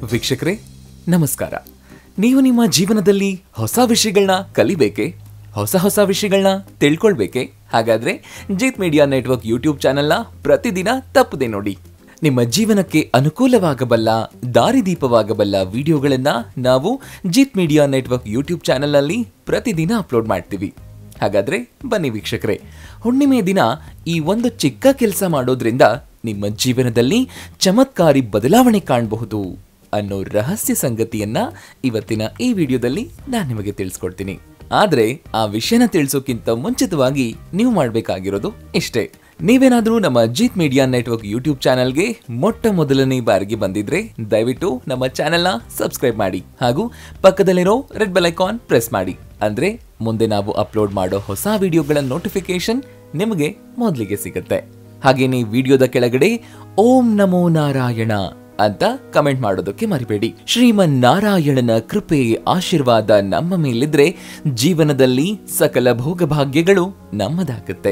ವೀಕ್ಷಕರೇ ನಮಸ್ಕಾರ ನೀವು ನಿಮ್ಮ ಜೀವನದಲ್ಲಿ ಹೊಸ ವಿಷಯಗಳನ್ನ ಕಲಿಬೇಕೆ ಹೊಸ ಹೊಸ ವಿಷಯಗಳನ್ನ ತಿಳ್ಕೊಳ್ಬೇಕೆ ಹಾಗಾದ್ರೆ ಜೀತ್ ಮೀಡಿಯಾ ನೆಟ್ವರ್ಕ್ ಯೂಟ್ಯೂಬ್ ಚಾನೆಲ್ನ ಪ್ರತಿದಿನ ತಪ್ಪದೆ ನೋಡಿ ನಿಮ್ಮ ಜೀವನಕ್ಕೆ ಅನುಕೂಲವಾಗಬಲ್ಲ ದಾರಿದೀಪವಾಗಬಲ್ಲ ವಿಡಿಯೋಗಳನ್ನ ನಾವು ಜೀತ್ ಮೀಡಿಯಾ ನೆಟ್ವರ್ಕ್ ಯೂಟ್ಯೂಬ್ ಚಾನೆಲ್ನಲ್ಲಿ ಪ್ರತಿದಿನ ಅಪ್ಲೋಡ್ ಮಾಡ್ತೀವಿ ಹಾಗಾದ್ರೆ ಬನ್ನಿ ವೀಕ್ಷಕರೇ ಹುಣ್ಣಿಮೆ ದಿನ ಈ ಒಂದು ಚಿಕ್ಕ ಕೆಲಸ ಮಾಡೋದ್ರಿಂದ ನಿಮ್ಮ ಜೀವನದಲ್ಲಿ ಚಮತ್ಕಾರಿ ಬದಲಾವಣೆ ಕಾಣಬಹುದು ಅನ್ನೋ ರಹಸ್ಯ ಸಂಗತಿಯನ್ನ ಇವತ್ತಿನ ಈ ವಿಡಿಯೋದಲ್ಲಿ ನಾನು ನಿಮಗೆ ತಿಳಿಸ್ಕೊಡ್ತೀನಿ ಆದ್ರೆ ಆ ವಿಷಯನ ತಿಳಿಸೋಕ್ಕಿಂತ ಮುಂಚಿತವಾಗಿ ನೀವು ಮಾಡಬೇಕಾಗಿರೋದು ಇಷ್ಟೇ ನೀವೇನಾದ್ರೂ ನಮ್ಮ ಜೀತ್ ಮೀಡಿಯಾ ನೆಟ್ವರ್ಕ್ ಯೂಟ್ಯೂಬ್ ಚಾನೆಲ್ಗೆ ಮೊಟ್ಟ ಮೊದಲನೇ ಬಾರಿಗೆ ಬಂದಿದ್ರೆ ದಯವಿಟ್ಟು ನಮ್ಮ ಚಾನೆಲ್ನ ಸಬ್ಸ್ಕ್ರೈಬ್ ಮಾಡಿ ಹಾಗೂ ಪಕ್ಕದಲ್ಲಿರೋ ರೆಡ್ ಬೆಲ್ ಐಕಾನ್ ಪ್ರೆಸ್ ಮಾಡಿ ಅಂದ್ರೆ ಮುಂದೆ ನಾವು ಅಪ್ಲೋಡ್ ಮಾಡೋ ಹೊಸ ವಿಡಿಯೋಗಳ ನೋಟಿಫಿಕೇಶನ್ ನಿಮಗೆ ಮೊದಲಿಗೆ ಸಿಗುತ್ತೆ ಹಾಗೇನೆ ವಿಡಿಯೋದ ಕೆಳಗಡೆ ಓಂ ನಮೋ ನಾರಾಯಣ ಅಂತ ಕಮೆಂಟ್ ಮಾಡೋದಕ್ಕೆ ಮರಿಬೇಡಿ ಶ್ರೀಮನ್ ನಾರಾಯಣನ ಕೃಪೆ ಆಶೀರ್ವಾದ ನಮ್ಮ ಮೇಲಿದ್ರೆ ಜೀವನದಲ್ಲಿ ಸಕಲ ಭೋಗಭಾಗ್ಯಗಳು ನಮ್ಮದಾಗುತ್ತೆ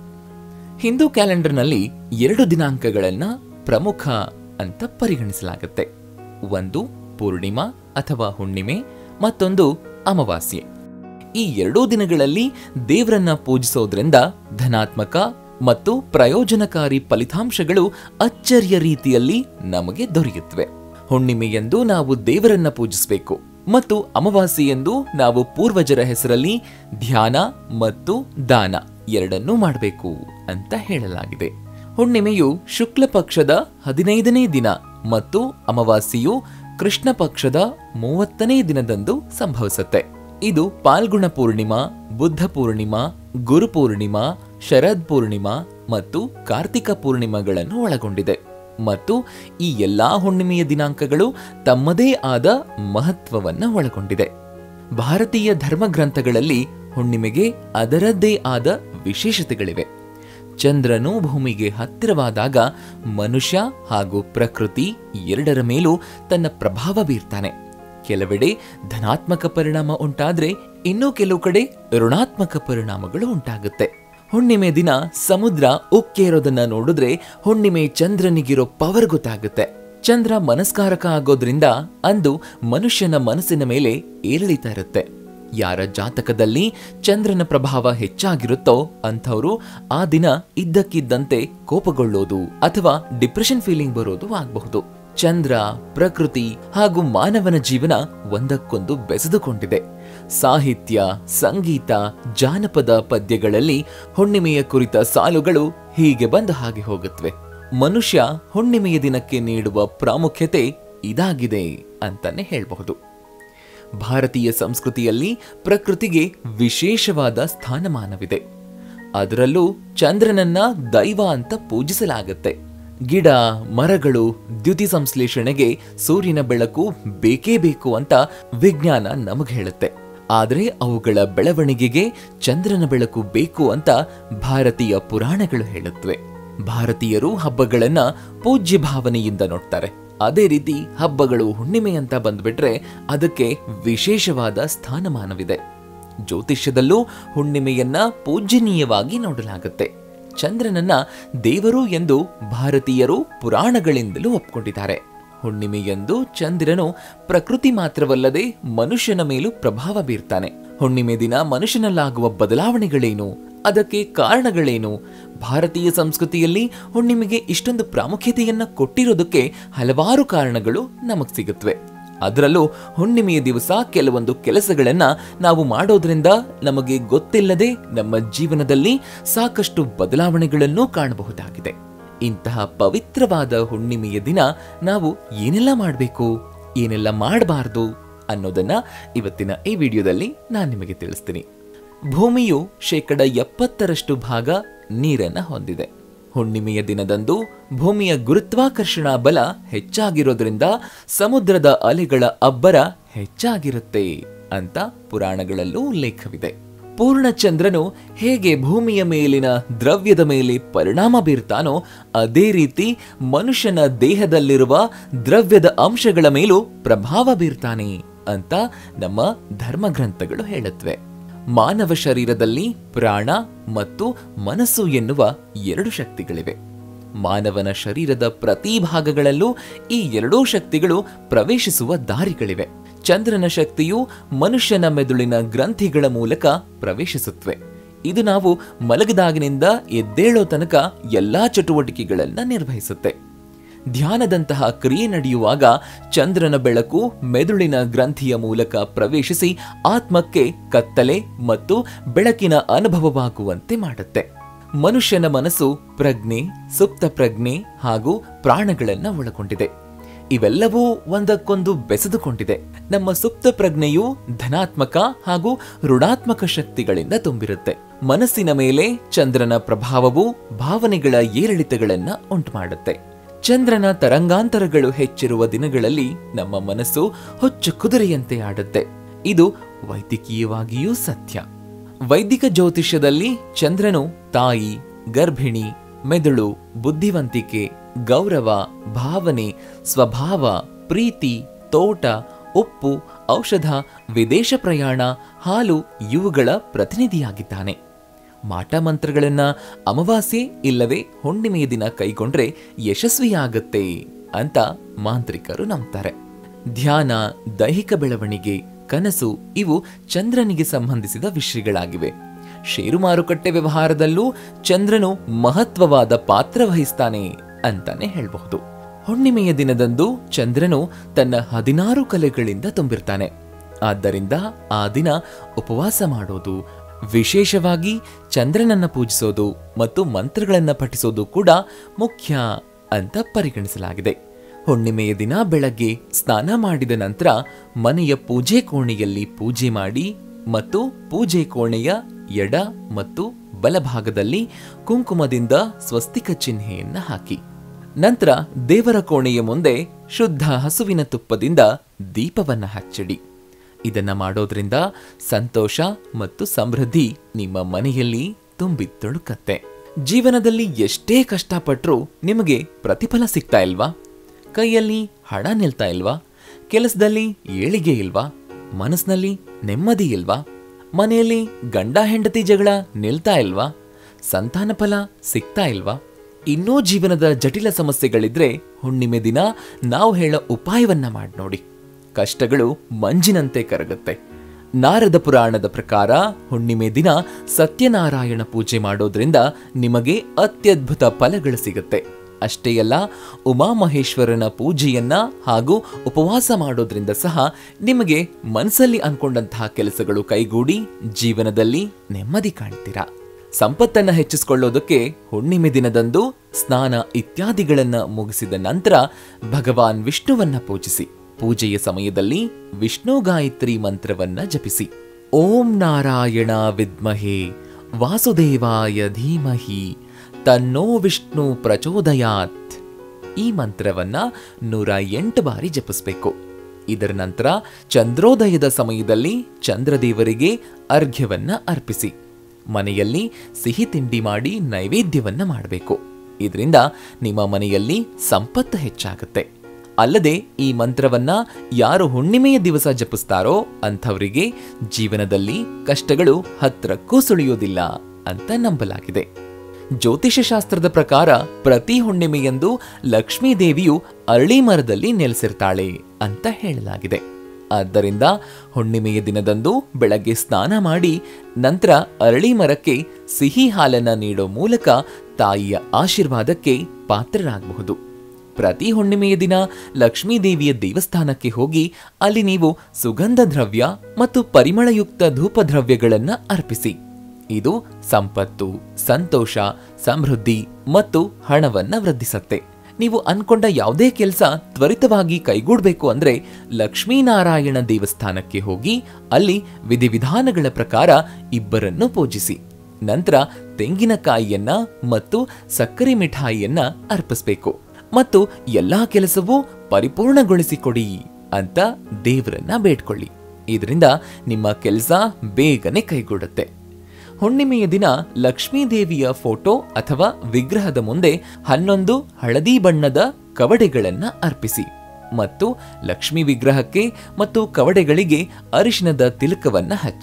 ಹಿಂದೂ ಕ್ಯಾಲೆಂಡರ್ನಲ್ಲಿ ಎರಡು ದಿನಾಂಕಗಳನ್ನ ಪ್ರಮುಖ ಅಂತ ಪರಿಗಣಿಸಲಾಗುತ್ತೆ ಒಂದು ಪೂರ್ಣಿಮಾ ಅಥವಾ ಹುಣ್ಣಿಮೆ ಮತ್ತೊಂದು ಅಮಾವಾಸ್ಯೆ ಈ ಎರಡೂ ದಿನಗಳಲ್ಲಿ ದೇವರನ್ನ ಪೂಜಿಸೋದ್ರಿಂದ ಧನಾತ್ಮಕ ಮತ್ತು ಪ್ರಯೋಜನಕಾರಿ ಫಲಿತಾಂಶಗಳು ಅಚ್ಚರಿಯ ರೀತಿಯಲ್ಲಿ ನಮಗೆ ದೊರೆಯುತ್ತವೆ ಹುಣ್ಣಿಮೆಯಂದು ನಾವು ದೇವರನ್ನ ಪೂಜಿಸಬೇಕು ಮತ್ತು ಅಮಾವಾಸ್ಯೆಯಂದು ನಾವು ಪೂರ್ವಜರ ಹೆಸರಲ್ಲಿ ಧ್ಯಾನ ಮತ್ತು ದಾನ ಎರಡನ್ನೂ ಮಾಡಬೇಕು ಅಂತ ಹೇಳಲಾಗಿದೆ ಹುಣ್ಣಿಮೆಯು ಶುಕ್ಲ ಪಕ್ಷದ ಹದಿನೈದನೇ ದಿನ ಮತ್ತು ಅಮಾವಾಸ್ಯೆಯು ಕೃಷ್ಣ ಪಕ್ಷದ ಮೂವತ್ತನೇ ದಿನದಂದು ಸಂಭವಿಸುತ್ತೆ ಇದು ಪಾಲ್ಗುಣ ಪೂರ್ಣಿಮಾ ಬುದ್ಧ ಪೂರ್ಣಿಮಾ ಗುರು ಪೂರ್ಣಿಮಾ ಶರದ್ ಪೂರ್ಣಿಮಾ ಮತ್ತು ಕಾರ್ತಿಕ ಪೂರ್ಣಿಮೆಗಳನ್ನು ಒಳಗೊಂಡಿದೆ ಮತ್ತು ಈ ಎಲ್ಲಾ ಹುಣ್ಣಿಮೆಯ ದಿನಾಂಕಗಳು ತಮ್ಮದೇ ಆದ ಮಹತ್ವವನ್ನ ಒಳಗೊಂಡಿದೆ ಭಾರತೀಯ ಧರ್ಮಗ್ರಂಥಗಳಲ್ಲಿ ಹುಣ್ಣಿಮೆಗೆ ಅದರದ್ದೇ ಆದ ವಿಶೇಷತೆಗಳಿವೆ ಚಂದ್ರನು ಭೂಮಿಗೆ ಹತ್ತಿರವಾದಾಗ ಮನುಷ್ಯ ಹಾಗೂ ಪ್ರಕೃತಿ ಎರಡರ ಮೇಲೂ ತನ್ನ ಪ್ರಭಾವ ಬೀರ್ತಾನೆ ಕೆಲವೆಡೆ ಧನಾತ್ಮಕ ಪರಿಣಾಮ ಉಂಟಾದ್ರೆ ಇನ್ನೂ ಕೆಲವು ಕಡೆ ಋಣಾತ್ಮಕ ಪರಿಣಾಮಗಳು ಉಂಟಾಗುತ್ತೆ ಹುಣ್ಣಿಮೆ ದಿನ ಸಮುದ್ರ ಉಕ್ಕೇರೋದನ್ನ ನೋಡಿದ್ರೆ ಹುಣ್ಣಿಮೆ ಚಂದ್ರನಿಗಿರೋ ಪವರ್ ಗೊತ್ತಾಗುತ್ತೆ ಚಂದ್ರ ಮನಸ್ಕಾರಕ ಆಗೋದ್ರಿಂದ ಅಂದು ಮನುಷ್ಯನ ಮನಸ್ಸಿನ ಮೇಲೆ ಏರಿಳಿತ ಇರುತ್ತೆ ಯಾರ ಜಾತಕದಲ್ಲಿ ಚಂದ್ರನ ಪ್ರಭಾವ ಹೆಚ್ಚಾಗಿರುತ್ತೋ ಅಂಥವರು ಆ ದಿನ ಇದ್ದಕ್ಕಿದ್ದಂತೆ ಕೋಪಗೊಳ್ಳೋದು ಅಥವಾ ಡಿಪ್ರೆಷನ್ ಫೀಲಿಂಗ್ ಬರೋದು ಆಗಬಹುದು ಚಂದ್ರ ಪ್ರಕೃತಿ ಹಾಗೂ ಮಾನವನ ಜೀವನ ಒಂದಕ್ಕೊಂದು ಬೆಸೆದುಕೊಂಡಿದೆ ಸಾಹಿತ್ಯ ಸಂಗೀತ ಜಾನಪದ ಪದ್ಯಗಳಲ್ಲಿ ಹುಣ್ಣಿಮೆಯ ಕುರಿತ ಸಾಲುಗಳು ಹೀಗೆ ಬಂದ ಹಾಗೆ ಹೋಗುತ್ತವೆ ಮನುಷ್ಯ ಹುಣ್ಣಿಮೆಯ ದಿನಕ್ಕೆ ನೀಡುವ ಪ್ರಾಮುಖ್ಯತೆ ಇದಾಗಿದೆ ಅಂತಾನೆ ಹೇಳಬಹುದು ಭಾರತೀಯ ಸಂಸ್ಕೃತಿಯಲ್ಲಿ ಪ್ರಕೃತಿಗೆ ವಿಶೇಷವಾದ ಸ್ಥಾನಮಾನವಿದೆ ಅದರಲ್ಲೂ ಚಂದ್ರನನ್ನ ದೈವ ಅಂತ ಪೂಜಿಸಲಾಗತ್ತೆ ಗಿಡ ಮರಗಳು ದ್ಯುತಿ ಸಂಶ್ಲೇಷಣೆಗೆ ಸೂರ್ಯನ ಬೆಳಕು ಬೇಕೇ ಬೇಕು ಅಂತ ವಿಜ್ಞಾನ ನಮಗೆ ಹೇಳುತ್ತೆ ಆದರೆ ಅವುಗಳ ಬೆಳವಣಿಗೆಗೆ ಚಂದ್ರನ ಬೆಳಕು ಬೇಕು ಅಂತ ಭಾರತೀಯ ಪುರಾಣಗಳು ಹೇಳುತ್ತವೆ ಭಾರತೀಯರು ಹಬ್ಬಗಳನ್ನ ಪೂಜ್ಯ ಭಾವನೆಯಿಂದ ನೋಡ್ತಾರೆ ಅದೇ ರೀತಿ ಹಬ್ಬಗಳು ಹುಣ್ಣಿಮೆ ಅಂತ ಬಂದ್ಬಿಟ್ರೆ ಅದಕ್ಕೆ ವಿಶೇಷವಾದ ಸ್ಥಾನಮಾನವಿದೆ ಜ್ಯೋತಿಷ್ಯದಲ್ಲೂ ಹುಣ್ಣಿಮೆಯನ್ನ ಪೂಜನೀಯವಾಗಿ ನೋಡಲಾಗುತ್ತೆ ಚಂದ್ರನನ್ನ ದೇವರು ಎಂದು ಭಾರತೀಯರು ಪುರಾಣಗಳಿಂದಲೂ ಒಪ್ಕೊಂಡಿದ್ದಾರೆ ಹುಣ್ಣಿಮೆಯಂದು ಚಂದ್ರನು ಪ್ರಕೃತಿ ಮಾತ್ರವಲ್ಲದೆ ಮನುಷ್ಯನ ಮೇಲೂ ಪ್ರಭಾವ ಬೀರ್ತಾನೆ ಹುಣ್ಣಿಮೆ ದಿನ ಮನುಷ್ಯನಲ್ಲಾಗುವ ಬದಲಾವಣೆಗಳೇನು ಅದಕ್ಕೆ ಕಾರಣಗಳೇನು ಭಾರತೀಯ ಸಂಸ್ಕೃತಿಯಲ್ಲಿ ಹುಣ್ಣಿಮೆಗೆ ಇಷ್ಟೊಂದು ಪ್ರಾಮುಖ್ಯತೆಯನ್ನ ಕೊಟ್ಟಿರೋದಕ್ಕೆ ಹಲವಾರು ಕಾರಣಗಳು ನಮಗ್ ಸಿಗುತ್ತವೆ ಅದರಲ್ಲೂ ಹುಣ್ಣಿಮೆಯ ದಿವಸ ಕೆಲವೊಂದು ಕೆಲಸಗಳನ್ನ ನಾವು ಮಾಡೋದ್ರಿಂದ ನಮಗೆ ಗೊತ್ತಿಲ್ಲದೆ ನಮ್ಮ ಜೀವನದಲ್ಲಿ ಸಾಕಷ್ಟು ಬದಲಾವಣೆಗಳನ್ನು ಕಾಣಬಹುದಾಗಿದೆ ಇಂತಹ ಪವಿತ್ರವಾದ ಹುಣ್ಣಿಮೆಯ ದಿನ ನಾವು ಏನೆಲ್ಲ ಮಾಡಬೇಕು ಏನೆಲ್ಲ ಮಾಡಬಾರ್ದು ಅನ್ನೋದನ್ನ ಇವತ್ತಿನ ಈ ವಿಡಿಯೋದಲ್ಲಿ ನಾನು ನಿಮಗೆ ತಿಳಿಸ್ತೀನಿ ಭೂಮಿಯು ಶೇಕಡ ಎಪ್ಪತ್ತರಷ್ಟು ಭಾಗ ನೀರನ್ನ ಹೊಂದಿದೆ ಹುಣ್ಣಿಮೆಯ ದಿನದಂದು ಭೂಮಿಯ ಗುರುತ್ವಾಕರ್ಷಣಾ ಬಲ ಹೆಚ್ಚಾಗಿರೋದ್ರಿಂದ ಸಮುದ್ರದ ಅಲೆಗಳ ಅಬ್ಬರ ಹೆಚ್ಚಾಗಿರುತ್ತೆ ಅಂತ ಪುರಾಣಗಳಲ್ಲೂ ಉಲ್ಲೇಖವಿದೆ ಪೂರ್ಣಚಂದ್ರನು ಹೇಗೆ ಭೂಮಿಯ ಮೇಲಿನ ದ್ರವ್ಯದ ಮೇಲೆ ಪರಿಣಾಮ ಬೀರ್ತಾನೋ ಅದೇ ರೀತಿ ಮನುಷ್ಯನ ದೇಹದಲ್ಲಿರುವ ದ್ರವ್ಯದ ಅಂಶಗಳ ಮೇಲೂ ಪ್ರಭಾವ ಬೀರ್ತಾನೆ ಅಂತ ನಮ್ಮ ಧರ್ಮಗ್ರಂಥಗಳು ಹೇಳುತ್ತವೆ ಮಾನವ ಶರೀರದಲ್ಲಿ ಪ್ರಾಣ ಮತ್ತು ಮನಸ್ಸು ಎನ್ನುವ ಎರಡು ಶಕ್ತಿಗಳಿವೆ ಮಾನವನ ಶರೀರದ ಪ್ರತಿ ಭಾಗಗಳಲ್ಲೂ ಈ ಎರಡೂ ಶಕ್ತಿಗಳು ಪ್ರವೇಶಿಸುವ ದಾರಿಗಳಿವೆ ಚಂದ್ರನ ಶಕ್ತಿಯು ಮನುಷ್ಯನ ಮೆದುಳಿನ ಗ್ರಂಥಿಗಳ ಮೂಲಕ ಪ್ರವೇಶಿಸುತ್ತವೆ ಇದು ನಾವು ಮಲಗಿದಾಗಿನಿಂದ ಎದ್ದೇಳೋ ತನಕ ಎಲ್ಲಾ ಚಟುವಟಿಕೆಗಳನ್ನ ನಿರ್ವಹಿಸುತ್ತೆ ಧ್ಯಾನದಂತಹ ಕ್ರಿಯೆ ನಡೆಯುವಾಗ ಚಂದ್ರನ ಬೆಳಕು ಮೆದುಳಿನ ಗ್ರಂಥಿಯ ಮೂಲಕ ಪ್ರವೇಶಿಸಿ ಆತ್ಮಕ್ಕೆ ಕತ್ತಲೆ ಮತ್ತು ಬೆಳಕಿನ ಅನುಭವವಾಗುವಂತೆ ಮಾಡುತ್ತೆ ಮನುಷ್ಯನ ಮನಸ್ಸು ಪ್ರಜ್ಞೆ ಸುಪ್ತ ಪ್ರಜ್ಞೆ ಹಾಗೂ ಪ್ರಾಣಗಳನ್ನ ಒಳಗೊಂಡಿದೆ ಇವೆಲ್ಲವೂ ಒಂದಕ್ಕೊಂದು ಬೆಸೆದುಕೊಂಡಿದೆ ನಮ್ಮ ಸುಪ್ತ ಪ್ರಜ್ಞೆಯು ಧನಾತ್ಮಕ ಹಾಗೂ ಋಣಾತ್ಮಕ ಶಕ್ತಿಗಳಿಂದ ತುಂಬಿರುತ್ತೆ ಮನಸ್ಸಿನ ಮೇಲೆ ಚಂದ್ರನ ಪ್ರಭಾವವು ಭಾವನೆಗಳ ಏರಿಳಿತಗಳನ್ನ ಉಂಟುಮಾಡುತ್ತೆ ಚಂದ್ರನ ತರಂಗಾಂತರಗಳು ಹೆಚ್ಚಿರುವ ದಿನಗಳಲ್ಲಿ ನಮ್ಮ ಮನಸ್ಸು ಹೊಚ್ಚು ಕುದುರೆಯಂತೆ ಆಡುತ್ತೆ ಇದು ವೈದ್ಯಕೀಯವಾಗಿಯೂ ಸತ್ಯ ವೈದಿಕ ಜ್ಯೋತಿಷ್ಯದಲ್ಲಿ ಚಂದ್ರನು ತಾಯಿ ಗರ್ಭಿಣಿ ಮೆದುಳು ಬುದ್ಧಿವಂತಿಕೆ ಗೌರವ ಭಾವನೆ ಸ್ವಭಾವ ಪ್ರೀತಿ ತೋಟ ಉಪ್ಪು ಔಷಧ ವಿದೇಶ ಪ್ರಯಾಣ ಹಾಲು ಇವುಗಳ ಪ್ರತಿನಿಧಿಯಾಗಿದ್ದಾನೆ ಮಾಟ ಮಂತ್ರಗಳನ್ನ ಅಮಾವಾಸ್ಯೆ ಇಲ್ಲವೇ ಹುಣ್ಣಿಮೆಯ ದಿನ ಕೈಗೊಂಡ್ರೆ ಯಶಸ್ವಿಯಾಗತ್ತೆ ಅಂತ ಮಾಂತ್ರಿಕರು ನಂಬ್ತಾರೆ ಧ್ಯಾನ ದೈಹಿಕ ಬೆಳವಣಿಗೆ ಕನಸು ಇವು ಚಂದ್ರನಿಗೆ ಸಂಬಂಧಿಸಿದ ವಿಷಯಗಳಾಗಿವೆ ಷೇರು ಮಾರುಕಟ್ಟೆ ವ್ಯವಹಾರದಲ್ಲೂ ಚಂದ್ರನು ಮಹತ್ವವಾದ ಪಾತ್ರ ವಹಿಸ್ತಾನೆ ಅಂತಾನೆ ಹೇಳಬಹುದು ಹುಣ್ಣಿಮೆಯ ದಿನದಂದು ಚಂದ್ರನು ತನ್ನ ಹದಿನಾರು ಕಲೆಗಳಿಂದ ತುಂಬಿರ್ತಾನೆ ಆದ್ದರಿಂದ ಆ ದಿನ ಉಪವಾಸ ಮಾಡೋದು ವಿಶೇಷವಾಗಿ ಚಂದ್ರನನ್ನ ಪೂಜಿಸೋದು ಮತ್ತು ಮಂತ್ರಗಳನ್ನ ಪಠಿಸೋದು ಕೂಡ ಮುಖ್ಯ ಅಂತ ಪರಿಗಣಿಸಲಾಗಿದೆ ಹುಣ್ಣಿಮೆಯ ದಿನ ಬೆಳಗ್ಗೆ ಸ್ನಾನ ಮಾಡಿದ ನಂತರ ಮನೆಯ ಪೂಜೆ ಕೋಣೆಯಲ್ಲಿ ಪೂಜೆ ಮಾಡಿ ಮತ್ತು ಪೂಜೆ ಕೋಣೆಯ ಎಡ ಮತ್ತು ಬಲಭಾಗದಲ್ಲಿ ಕುಂಕುಮದಿಂದ ಸ್ವಸ್ತಿಕ ಚಿಹ್ನೆಯನ್ನ ಹಾಕಿ ನಂತರ ದೇವರ ಕೋಣೆಯ ಮುಂದೆ ಶುದ್ಧ ಹಸುವಿನ ತುಪ್ಪದಿಂದ ದೀಪವನ್ನ ಹಚ್ಚಿಡಿ ಇದನ್ನ ಮಾಡೋದ್ರಿಂದ ಸಂತೋಷ ಮತ್ತು ಸಮೃದ್ಧಿ ನಿಮ್ಮ ಮನೆಯಲ್ಲಿ ತುಂಬಿ ತುಳುಕತ್ತೆ ಜೀವನದಲ್ಲಿ ಎಷ್ಟೇ ಕಷ್ಟಪಟ್ರೂ ನಿಮಗೆ ಪ್ರತಿಫಲ ಸಿಗ್ತಾ ಇಲ್ವಾ ಕೈಯಲ್ಲಿ ಹಣ ನಿಲ್ತಾ ಇಲ್ವಾ ಕೆಲಸದಲ್ಲಿ ಏಳಿಗೆ ಇಲ್ವಾ ಮನಸ್ಸಿನಲ್ಲಿ ನೆಮ್ಮದಿ ಇಲ್ವಾ ಮನೆಯಲ್ಲಿ ಗಂಡ ಹೆಂಡತಿ ಜಗಳ ನಿಲ್ತಾ ಇಲ್ವಾ ಸಂತಾನ ಫಲ ಸಿಗ್ತಾ ಇಲ್ವಾ ಇನ್ನೂ ಜೀವನದ ಜಟಿಲ ಸಮಸ್ಯೆಗಳಿದ್ರೆ ಹುಣ್ಣಿಮೆ ದಿನ ನಾವು ಹೇಳೋ ಉಪಾಯವನ್ನ ಮಾಡಿ ನೋಡಿ ಕಷ್ಟಗಳು ಮಂಜಿನಂತೆ ಕರಗುತ್ತೆ ನಾರದ ಪುರಾಣದ ಪ್ರಕಾರ ಹುಣ್ಣಿಮೆ ದಿನ ಸತ್ಯನಾರಾಯಣ ಪೂಜೆ ಮಾಡೋದ್ರಿಂದ ನಿಮಗೆ ಅತ್ಯದ್ಭುತ ಫಲಗಳು ಸಿಗುತ್ತೆ ಅಷ್ಟೇ ಅಲ್ಲ ಉಮಾಮಹೇಶ್ವರನ ಪೂಜೆಯನ್ನ ಹಾಗೂ ಉಪವಾಸ ಮಾಡೋದ್ರಿಂದ ಸಹ ನಿಮಗೆ ಮನಸ್ಸಲ್ಲಿ ಅನ್ಕೊಂಡಂತಹ ಕೆಲಸಗಳು ಕೈಗೂಡಿ ಜೀವನದಲ್ಲಿ ನೆಮ್ಮದಿ ಕಾಣ್ತೀರಾ ಸಂಪತ್ತನ್ನ ಹೆಚ್ಚಿಸಿಕೊಳ್ಳೋದಕ್ಕೆ ಹುಣ್ಣಿಮೆ ದಿನದಂದು ಸ್ನಾನ ಇತ್ಯಾದಿಗಳನ್ನ ಮುಗಿಸಿದ ನಂತರ ಭಗವಾನ್ ವಿಷ್ಣುವನ್ನ ಪೂಜಿಸಿ ಪೂಜೆಯ ಸಮಯದಲ್ಲಿ ವಿಷ್ಣು ಗಾಯತ್ರಿ ಮಂತ್ರವನ್ನ ಜಪಿಸಿ ಓಂ ನಾರಾಯಣ ವಿದ್ಮಹೇ ವಾಸುದೇವಾಯ ಧೀಮಹಿ ತನ್ನೋ ವಿಷ್ಣು ಪ್ರಚೋದಯಾತ್ ಈ ಮಂತ್ರವನ್ನ ನೂರ ಎಂಟು ಬಾರಿ ಜಪಿಸಬೇಕು ಇದರ ನಂತರ ಚಂದ್ರೋದಯದ ಸಮಯದಲ್ಲಿ ಚಂದ್ರದೇವರಿಗೆ ಅರ್ಘ್ಯವನ್ನ ಅರ್ಪಿಸಿ ಮನೆಯಲ್ಲಿ ಸಿಹಿ ತಿಂಡಿ ಮಾಡಿ ನೈವೇದ್ಯವನ್ನ ಮಾಡಬೇಕು ಇದರಿಂದ ನಿಮ್ಮ ಮನೆಯಲ್ಲಿ ಸಂಪತ್ತು ಹೆಚ್ಚಾಗುತ್ತೆ ಅಲ್ಲದೆ ಈ ಮಂತ್ರವನ್ನ ಯಾರು ಹುಣ್ಣಿಮೆಯ ದಿವಸ ಜಪಿಸ್ತಾರೋ ಅಂಥವರಿಗೆ ಜೀವನದಲ್ಲಿ ಕಷ್ಟಗಳು ಹತ್ರಕ್ಕೂ ಸುಳಿಯೋದಿಲ್ಲ ಅಂತ ನಂಬಲಾಗಿದೆ ಜ್ಯೋತಿಷ ಶಾಸ್ತ್ರದ ಪ್ರಕಾರ ಪ್ರತಿ ಹುಣ್ಣಿಮೆಯಂದು ಲಕ್ಷ್ಮೀ ದೇವಿಯು ಅರಳಿ ಮರದಲ್ಲಿ ನೆಲೆಸಿರ್ತಾಳೆ ಅಂತ ಹೇಳಲಾಗಿದೆ ಆದ್ದರಿಂದ ಹುಣ್ಣಿಮೆಯ ದಿನದಂದು ಬೆಳಗ್ಗೆ ಸ್ನಾನ ಮಾಡಿ ನಂತರ ಅರಳಿ ಮರಕ್ಕೆ ಸಿಹಿ ಹಾಲನ್ನ ನೀಡೋ ಮೂಲಕ ತಾಯಿಯ ಆಶೀರ್ವಾದಕ್ಕೆ ಪಾತ್ರರಾಗಬಹುದು ಪ್ರತಿ ಹುಣ್ಣಿಮೆಯ ದಿನ ಲಕ್ಷ್ಮೀ ದೇವಿಯ ದೇವಸ್ಥಾನಕ್ಕೆ ಹೋಗಿ ಅಲ್ಲಿ ನೀವು ಸುಗಂಧ ದ್ರವ್ಯ ಮತ್ತು ಪರಿಮಳಯುಕ್ತ ಧೂಪ ದ್ರವ್ಯಗಳನ್ನ ಅರ್ಪಿಸಿ ಇದು ಸಂಪತ್ತು ಸಂತೋಷ ಸಮೃದ್ಧಿ ಮತ್ತು ಹಣವನ್ನ ವೃದ್ಧಿಸತ್ತೆ ನೀವು ಅನ್ಕೊಂಡ ಯಾವುದೇ ಕೆಲಸ ತ್ವರಿತವಾಗಿ ಕೈಗೂಡಬೇಕು ಅಂದ್ರೆ ಲಕ್ಷ್ಮೀನಾರಾಯಣ ದೇವಸ್ಥಾನಕ್ಕೆ ಹೋಗಿ ಅಲ್ಲಿ ವಿಧಿವಿಧಾನಗಳ ಪ್ರಕಾರ ಇಬ್ಬರನ್ನು ಪೂಜಿಸಿ ನಂತರ ತೆಂಗಿನಕಾಯಿಯನ್ನ ಮತ್ತು ಸಕ್ಕರೆ ಮಿಠಾಯಿಯನ್ನ ಅರ್ಪಿಸಬೇಕು ಮತ್ತು ಎಲ್ಲಾ ಕೆಲಸವೂ ಪರಿಪೂರ್ಣಗೊಳಿಸಿಕೊಡಿ ಅಂತ ದೇವರನ್ನ ಬೇಡ್ಕೊಳ್ಳಿ ಇದರಿಂದ ನಿಮ್ಮ ಕೆಲಸ ಬೇಗನೆ ಕೈಗೂಡುತ್ತೆ ಹುಣ್ಣಿಮೆಯ ದಿನ ಲಕ್ಷ್ಮೀ ದೇವಿಯ ಫೋಟೋ ಅಥವಾ ವಿಗ್ರಹದ ಮುಂದೆ ಹನ್ನೊಂದು ಹಳದಿ ಬಣ್ಣದ ಕವಡೆಗಳನ್ನ ಅರ್ಪಿಸಿ ಮತ್ತು ಲಕ್ಷ್ಮಿ ವಿಗ್ರಹಕ್ಕೆ ಮತ್ತು ಕವಡೆಗಳಿಗೆ ಅರಿಶಿನದ ತಿಲಕವನ್ನ ಹಚ್ಚಿ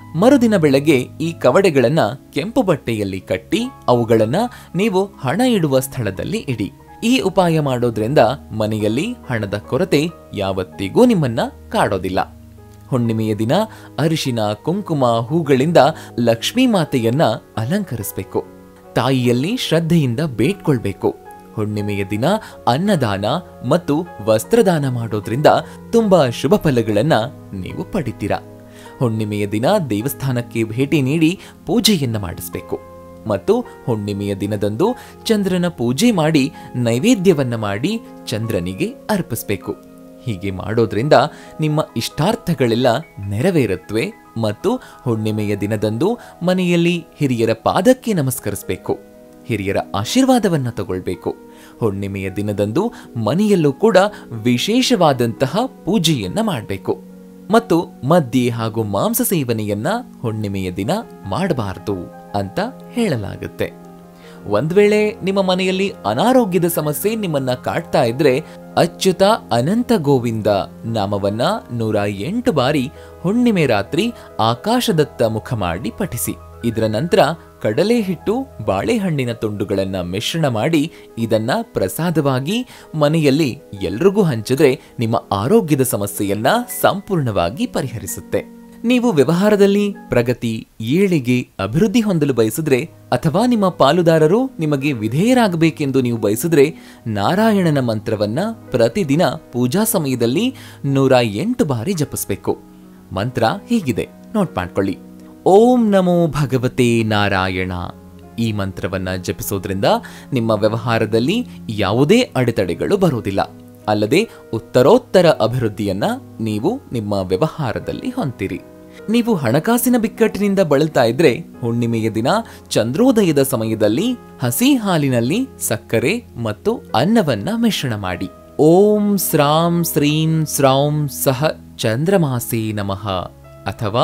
ಮರುದಿನ ಬೆಳಗ್ಗೆ ಈ ಕವಡೆಗಳನ್ನ ಕೆಂಪು ಬಟ್ಟೆಯಲ್ಲಿ ಕಟ್ಟಿ ಅವುಗಳನ್ನ ನೀವು ಹಣ ಇಡುವ ಸ್ಥಳದಲ್ಲಿ ಇಡಿ ಈ ಉಪಾಯ ಮಾಡೋದ್ರಿಂದ ಮನೆಯಲ್ಲಿ ಹಣದ ಕೊರತೆ ಯಾವತ್ತಿಗೂ ನಿಮ್ಮನ್ನ ಕಾಡೋದಿಲ್ಲ ಹುಣ್ಣಿಮೆಯ ದಿನ ಅರಿಶಿನ ಕುಂಕುಮ ಹೂಗಳಿಂದ ಲಕ್ಷ್ಮೀ ಮಾತೆಯನ್ನ ಅಲಂಕರಿಸಬೇಕು ತಾಯಿಯಲ್ಲಿ ಶ್ರದ್ಧೆಯಿಂದ ಬೇಡ್ಕೊಳ್ಬೇಕು ಹುಣ್ಣಿಮೆಯ ದಿನ ಅನ್ನದಾನ ಮತ್ತು ವಸ್ತ್ರದಾನ ಮಾಡೋದ್ರಿಂದ ತುಂಬಾ ಶುಭ ಫಲಗಳನ್ನ ನೀವು ಪಡಿತೀರಾ ಹುಣ್ಣಿಮೆಯ ದಿನ ದೇವಸ್ಥಾನಕ್ಕೆ ಭೇಟಿ ನೀಡಿ ಪೂಜೆಯನ್ನ ಮಾಡಿಸಬೇಕು ಮತ್ತು ಹುಣ್ಣಿಮೆಯ ದಿನದಂದು ಚಂದ್ರನ ಪೂಜೆ ಮಾಡಿ ನೈವೇದ್ಯವನ್ನ ಮಾಡಿ ಚಂದ್ರನಿಗೆ ಅರ್ಪಿಸಬೇಕು ಹೀಗೆ ಮಾಡೋದ್ರಿಂದ ನಿಮ್ಮ ಇಷ್ಟಾರ್ಥಗಳೆಲ್ಲ ನೆರವೇರುತ್ತವೆ ಮತ್ತು ಹುಣ್ಣಿಮೆಯ ದಿನದಂದು ಮನೆಯಲ್ಲಿ ಹಿರಿಯರ ಪಾದಕ್ಕೆ ನಮಸ್ಕರಿಸಬೇಕು ಹಿರಿಯರ ಆಶೀರ್ವಾದವನ್ನ ತಗೊಳ್ಬೇಕು ಹುಣ್ಣಿಮೆಯ ದಿನದಂದು ಮನೆಯಲ್ಲೂ ಕೂಡ ವಿಶೇಷವಾದಂತಹ ಪೂಜೆಯನ್ನ ಮಾಡಬೇಕು ಮತ್ತು ಮದ್ಯ ಹಾಗೂ ಮಾಂಸ ಸೇವನೆಯನ್ನ ಹುಣ್ಣಿಮೆಯ ದಿನ ಮಾಡಬಾರದು ಅಂತ ಹೇಳಲಾಗುತ್ತೆ ಒಂದ್ ವೇಳೆ ನಿಮ್ಮ ಮನೆಯಲ್ಲಿ ಅನಾರೋಗ್ಯದ ಸಮಸ್ಯೆ ನಿಮ್ಮನ್ನ ಕಾಡ್ತಾ ಇದ್ರೆ ಅಚ್ಯುತ ಅನಂತ ಗೋವಿಂದ ನಾಮವನ್ನ ನೂರ ಎಂಟು ಬಾರಿ ಹುಣ್ಣಿಮೆ ರಾತ್ರಿ ಆಕಾಶದತ್ತ ಮುಖ ಮಾಡಿ ಪಠಿಸಿ ಇದರ ನಂತರ ಕಡಲೆ ಹಿಟ್ಟು ಬಾಳೆಹಣ್ಣಿನ ತುಂಡುಗಳನ್ನ ಮಿಶ್ರಣ ಮಾಡಿ ಇದನ್ನ ಪ್ರಸಾದವಾಗಿ ಮನೆಯಲ್ಲಿ ಎಲ್ರಿಗೂ ಹಂಚಿದ್ರೆ ನಿಮ್ಮ ಆರೋಗ್ಯದ ಸಮಸ್ಯೆಯನ್ನ ಸಂಪೂರ್ಣವಾಗಿ ಪರಿಹರಿಸುತ್ತೆ ನೀವು ವ್ಯವಹಾರದಲ್ಲಿ ಪ್ರಗತಿ ಏಳಿಗೆ ಅಭಿವೃದ್ಧಿ ಹೊಂದಲು ಬಯಸಿದ್ರೆ ಅಥವಾ ನಿಮ್ಮ ಪಾಲುದಾರರು ನಿಮಗೆ ವಿಧೇಯರಾಗಬೇಕೆಂದು ನೀವು ಬಯಸಿದ್ರೆ ನಾರಾಯಣನ ಮಂತ್ರವನ್ನ ಪ್ರತಿದಿನ ಪೂಜಾ ಸಮಯದಲ್ಲಿ ನೂರ ಎಂಟು ಬಾರಿ ಜಪಿಸಬೇಕು ಮಂತ್ರ ಹೀಗಿದೆ ನೋಟ್ ಮಾಡ್ಕೊಳ್ಳಿ ಓಂ ನಮೋ ಭಗವತೆ ನಾರಾಯಣ ಈ ಮಂತ್ರವನ್ನ ಜಪಿಸೋದ್ರಿಂದ ನಿಮ್ಮ ವ್ಯವಹಾರದಲ್ಲಿ ಯಾವುದೇ ಅಡೆತಡೆಗಳು ಬರುವುದಿಲ್ಲ ಅಲ್ಲದೆ ಉತ್ತರೋತ್ತರ ಅಭಿವೃದ್ಧಿಯನ್ನ ನೀವು ನಿಮ್ಮ ವ್ಯವಹಾರದಲ್ಲಿ ಹೊಂದಿರಿ ನೀವು ಹಣಕಾಸಿನ ಬಿಕ್ಕಟ್ಟಿನಿಂದ ಬಳಲ್ತಾ ಇದ್ರೆ ಹುಣ್ಣಿಮೆಯ ದಿನ ಚಂದ್ರೋದಯದ ಸಮಯದಲ್ಲಿ ಹಸಿ ಹಾಲಿನಲ್ಲಿ ಸಕ್ಕರೆ ಮತ್ತು ಅನ್ನವನ್ನ ಮಿಶ್ರಣ ಮಾಡಿ ಓಂ ಸ್ರಾಂ ಶ್ರೀಂ ಸ್ರೌಂ ಸಹ ಚಂದ್ರಮಾಸೇ ನಮಃ ಅಥವಾ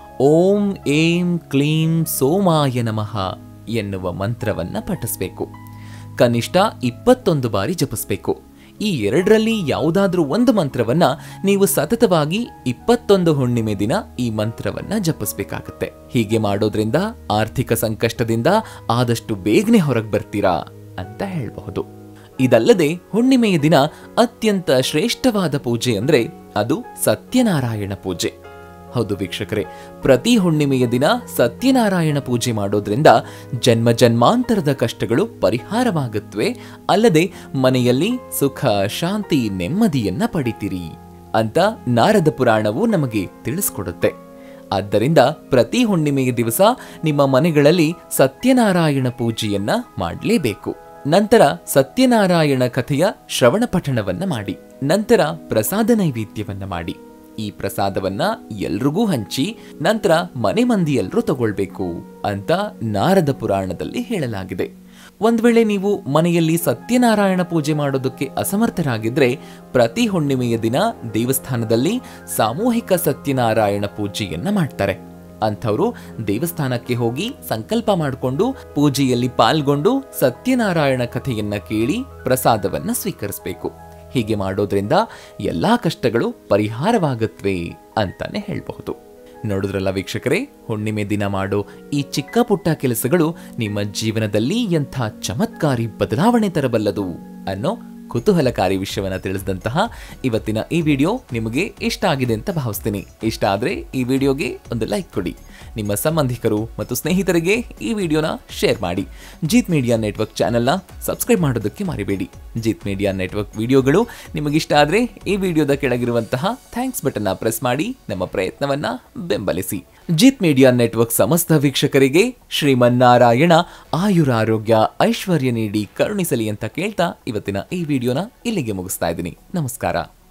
ಓಂ ಏಂ ಕ್ಲೀಂ ಸೋಮಾಯ ನಮಃ ಎನ್ನುವ ಮಂತ್ರವನ್ನ ಪಠಿಸಬೇಕು ಕನಿಷ್ಠ ಇಪ್ಪತ್ತೊಂದು ಬಾರಿ ಜಪಿಸಬೇಕು ಈ ಎರಡರಲ್ಲಿ ಯಾವುದಾದ್ರೂ ಒಂದು ಮಂತ್ರವನ್ನ ನೀವು ಸತತವಾಗಿ ಇಪ್ಪತ್ತೊಂದು ಹುಣ್ಣಿಮೆ ದಿನ ಈ ಮಂತ್ರವನ್ನ ಜಪಿಸ್ಬೇಕಾಗತ್ತೆ ಹೀಗೆ ಮಾಡೋದ್ರಿಂದ ಆರ್ಥಿಕ ಸಂಕಷ್ಟದಿಂದ ಆದಷ್ಟು ಬೇಗನೆ ಹೊರಗೆ ಬರ್ತೀರಾ ಅಂತ ಹೇಳಬಹುದು ಇದಲ್ಲದೆ ಹುಣ್ಣಿಮೆಯ ದಿನ ಅತ್ಯಂತ ಶ್ರೇಷ್ಠವಾದ ಪೂಜೆ ಅಂದ್ರೆ ಅದು ಸತ್ಯನಾರಾಯಣ ಪೂಜೆ ಹೌದು ವೀಕ್ಷಕರೇ ಪ್ರತಿ ಹುಣ್ಣಿಮೆಯ ದಿನ ಸತ್ಯನಾರಾಯಣ ಪೂಜೆ ಮಾಡೋದ್ರಿಂದ ಜನ್ಮ ಜನ್ಮಾಂತರದ ಕಷ್ಟಗಳು ಪರಿಹಾರವಾಗುತ್ತವೆ ಅಲ್ಲದೆ ಮನೆಯಲ್ಲಿ ಸುಖ ಶಾಂತಿ ನೆಮ್ಮದಿಯನ್ನ ಪಡಿತೀರಿ ಅಂತ ನಾರದ ಪುರಾಣವು ನಮಗೆ ತಿಳಿಸ್ಕೊಡುತ್ತೆ ಆದ್ದರಿಂದ ಪ್ರತಿ ಹುಣ್ಣಿಮೆಯ ದಿವಸ ನಿಮ್ಮ ಮನೆಗಳಲ್ಲಿ ಸತ್ಯನಾರಾಯಣ ಪೂಜೆಯನ್ನ ಮಾಡಲೇಬೇಕು ನಂತರ ಸತ್ಯನಾರಾಯಣ ಕಥೆಯ ಶ್ರವಣ ಪಠಣವನ್ನ ಮಾಡಿ ನಂತರ ಪ್ರಸಾದ ನೈವೇದ್ಯವನ್ನ ಮಾಡಿ ಈ ಪ್ರಸಾದವನ್ನ ಎಲ್ರಿಗೂ ಹಂಚಿ ನಂತರ ಮನೆ ಮಂದಿ ಎಲ್ರೂ ತಗೊಳ್ಬೇಕು ಅಂತ ನಾರದ ಪುರಾಣದಲ್ಲಿ ಹೇಳಲಾಗಿದೆ ಒಂದ್ ವೇಳೆ ನೀವು ಮನೆಯಲ್ಲಿ ಸತ್ಯನಾರಾಯಣ ಪೂಜೆ ಮಾಡೋದಕ್ಕೆ ಅಸಮರ್ಥರಾಗಿದ್ರೆ ಪ್ರತಿ ಹುಣ್ಣಿಮೆಯ ದಿನ ದೇವಸ್ಥಾನದಲ್ಲಿ ಸಾಮೂಹಿಕ ಸತ್ಯನಾರಾಯಣ ಪೂಜೆಯನ್ನ ಮಾಡ್ತಾರೆ ಅಂಥವರು ದೇವಸ್ಥಾನಕ್ಕೆ ಹೋಗಿ ಸಂಕಲ್ಪ ಮಾಡಿಕೊಂಡು ಪೂಜೆಯಲ್ಲಿ ಪಾಲ್ಗೊಂಡು ಸತ್ಯನಾರಾಯಣ ಕಥೆಯನ್ನ ಕೇಳಿ ಪ್ರಸಾದವನ್ನ ಸ್ವೀಕರಿಸಬೇಕು ಹೀಗೆ ಮಾಡೋದ್ರಿಂದ ಎಲ್ಲಾ ಕಷ್ಟಗಳು ಪರಿಹಾರವಾಗುತ್ತವೆ ಅಂತಾನೆ ಹೇಳಬಹುದು ನೋಡಿದ್ರಲ್ಲ ವೀಕ್ಷಕರೇ ಹುಣ್ಣಿಮೆ ದಿನ ಮಾಡೋ ಈ ಚಿಕ್ಕ ಪುಟ್ಟ ಕೆಲಸಗಳು ನಿಮ್ಮ ಜೀವನದಲ್ಲಿ ಎಂಥ ಚಮತ್ಕಾರಿ ಬದಲಾವಣೆ ತರಬಲ್ಲದು ಅನ್ನೋ ಕುತೂಹಲಕಾರಿ ವಿಷಯವನ್ನ ತಿಳಿಸಿದಂತಹ ಇವತ್ತಿನ ಈ ವಿಡಿಯೋ ನಿಮಗೆ ಇಷ್ಟ ಆಗಿದೆ ಅಂತ ಭಾವಿಸ್ತೀನಿ ಇಷ್ಟ ಆದ್ರೆ ಈ ವಿಡಿಯೋಗೆ ಒಂದು ಲೈಕ್ ಕೊಡಿ ನಿಮ್ಮ ಸಂಬಂಧಿಕರು ಮತ್ತು ಸ್ನೇಹಿತರಿಗೆ ಈ ವಿಡಿಯೋನ ಶೇರ್ ಮಾಡಿ ಜೀತ್ ಮೀಡಿಯಾ ನೆಟ್ವರ್ಕ್ ಚಾನೆಲ್ನ ಸಬ್ಸ್ಕ್ರೈಬ್ ಮಾಡೋದಕ್ಕೆ ಮರಿಬೇಡಿ ಜೀತ್ ಮೀಡಿಯಾ ನೆಟ್ವರ್ಕ್ ವಿಡಿಯೋಗಳು ನಿಮಗಿಷ್ಟ ಆದ್ರೆ ಈ ವಿಡಿಯೋದ ಕೆಳಗಿರುವಂತಹ ಥ್ಯಾಂಕ್ಸ್ ಬಟನ್ನ ಪ್ರೆಸ್ ಮಾಡಿ ನಮ್ಮ ಪ್ರಯತ್ನವನ್ನ ಬೆಂಬಲಿಸಿ ಜಿತ್ ಮೀಡಿಯಾ ನೆಟ್ವರ್ಕ್ ಸಮಸ್ತ ವೀಕ್ಷಕರಿಗೆ ಶ್ರೀಮನ್ನಾರಾಯಣ ಆಯುರಾರೋಗ್ಯ ಐಶ್ವರ್ಯ ನೀಡಿ ಕರುಣಿಸಲಿ ಅಂತ ಕೇಳ್ತಾ ಇವತ್ತಿನ ಈ ವಿಡಿಯೋನ ಇಲ್ಲಿಗೆ ಮುಗಿಸ್ತಾ ಇದ್ದೀನಿ ನಮಸ್ಕಾರ